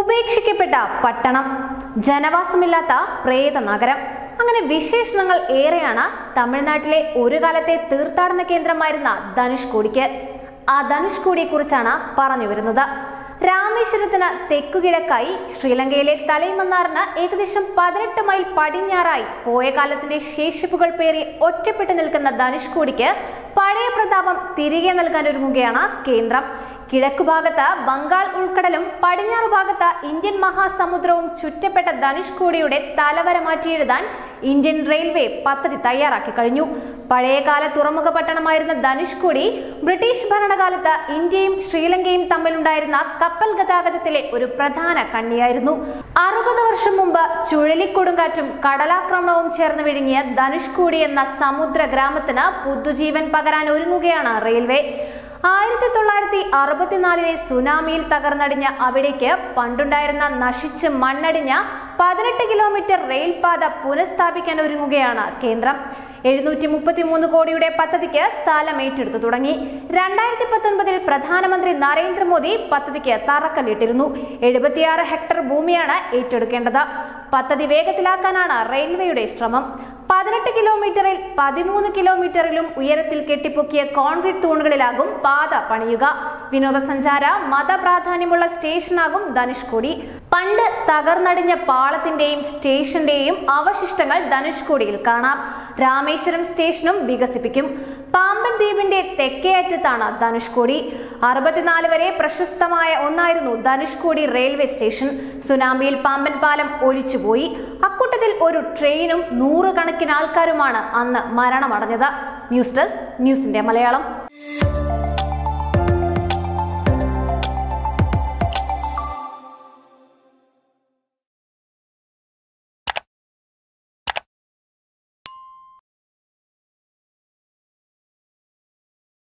ഉപേക്ഷിക്കപ്പെട്ട പട്ടണം ജനവാസമില്ലാത്ത പ്രേത നഗരം അങ്ങനെ വിശേഷണങ്ങൾ ഏറെയാണ് തമിഴ്നാട്ടിലെ ഒരു കാലത്തെ തീർത്ഥാടന കേന്ദ്രമായിരുന്ന ധനുഷ്കോടിക്ക് ആ ധനുഷ്കോടിയെ കുറിച്ചാണ് പറഞ്ഞു വരുന്നത് രാമേശ്വരത്തിന് തെക്കുകിഴക്കായി ശ്രീലങ്കയിലെ തലൈമന്നാറിന് ഏകദേശം പതിനെട്ട് മൈൽ പടിഞ്ഞാറായി പോയ കാലത്തിന്റെ ശേഷിപ്പുകൾ പേറി ഒറ്റപ്പെട്ടു നിൽക്കുന്ന ധനുഷ്കോടിക്ക് പഴയ പ്രതാപം തിരികെ നൽകാൻ ഒരുങ്ങുകയാണ് കേന്ദ്രം കിഴക്കുഭാഗത്ത് ബംഗാൾ ഉൾക്കടലും പടിഞ്ഞാറ് ഭാഗത്ത് ഇന്ത്യൻ മഹാസമുദ്രവും ചുറ്റപ്പെട്ട ധനുഷ്കോടിയുടെ തലവര മാറ്റിയെഴുതാൻ ഇന്ത്യൻ റെയിൽവേ പദ്ധതി തയ്യാറാക്കി കഴിഞ്ഞു പഴയകാല തുറമുഖ പട്ടണമായിരുന്ന ധനുഷ്കോടി ബ്രിട്ടീഷ് ഭരണകാലത്ത് ഇന്ത്യയും ശ്രീലങ്കയും തമ്മിലുണ്ടായിരുന്ന കപ്പൽ ഗതാഗതത്തിലെ ഒരു പ്രധാന കണ്ണിയായിരുന്നു അറുപത് വർഷം മുമ്പ് ചുഴലിക്കൊടുങ്കാറ്റും കടലാക്രമണവും ചേർന്ന് വിഴുങ്ങിയ ധനുഷ്കോടി എന്ന സമുദ്ര ഗ്രാമത്തിന് പുതുജീവൻ പകരാൻ ഒരുങ്ങുകയാണ് റെയിൽവേ ആയിരത്തി തൊള്ളായിരത്തി അറുപത്തിനാലിലെ സുനാമിയിൽ തകർന്നടിഞ്ഞ അവിടേക്ക് പണ്ടുണ്ടായിരുന്ന നശിച്ച് മണ്ണടിഞ്ഞ പതിനെട്ട് കിലോമീറ്റർ റെയിൽപാത പുനഃസ്ഥാപിക്കാൻ ഒരുങ്ങുകയാണ് കേന്ദ്രം എഴുന്നൂറ്റി മുപ്പത്തിമൂന്ന് കോടിയുടെ പദ്ധതിക്ക് സ്ഥലം ഏറ്റെടുത്തു തുടങ്ങി രണ്ടായിരത്തി പത്തൊൻപതിൽ പ്രധാനമന്ത്രി നരേന്ദ്രമോദി പദ്ധതിക്ക് തറക്കല്ലിട്ടിരുന്നു എഴുപത്തിയാറ് ഹെക്ടർ ഭൂമിയാണ് ഏറ്റെടുക്കേണ്ടത് പദ്ധതി വേഗത്തിലാക്കാനാണ് റെയിൽവേയുടെ ശ്രമം പതിനെട്ട് കിലോമീറ്ററിൽ പതിമൂന്ന് കിലോമീറ്ററിലും ഉയരത്തിൽ കെട്ടിപ്പൊക്കിയ കോൺക്രീറ്റ് തൂണുകളിലാകും പാത പണിയുക വിനോദസഞ്ചാര മതപ്രാധാന്യമുള്ള സ്റ്റേഷനാകും ധനുഷ്കോടി പണ്ട് തകർന്നടിഞ്ഞ പാളത്തിന്റെയും സ്റ്റേഷന്റെയും അവശിഷ്ടങ്ങൾ ധനുഷ്കോടിയിൽ കാണാം രാമേശ്വരം സ്റ്റേഷനും വികസിപ്പിക്കും പാമ്പൻ ദ്വീപിന്റെ തെക്കേ അറ്റത്താണ് ധനുഷ്കോടി അറുപത്തിനാല് വരെ പ്രശസ്തമായ ഒന്നായിരുന്നു ധനുഷ്കോടി റെയിൽവേ സ്റ്റേഷൻ സുനാമിയിൽ പാമ്പൻ പാലം ഒലിച്ചുപോയി അക്കൂട്ടത്തിൽ ഒരു ട്രെയിനും നൂറുകണക്കിന് ആൾക്കാരുമാണ് അന്ന് മരണമടഞ്ഞത് ന്യൂസ് ഡെസ്ക് ന്യൂസിന്റെ മലയാളം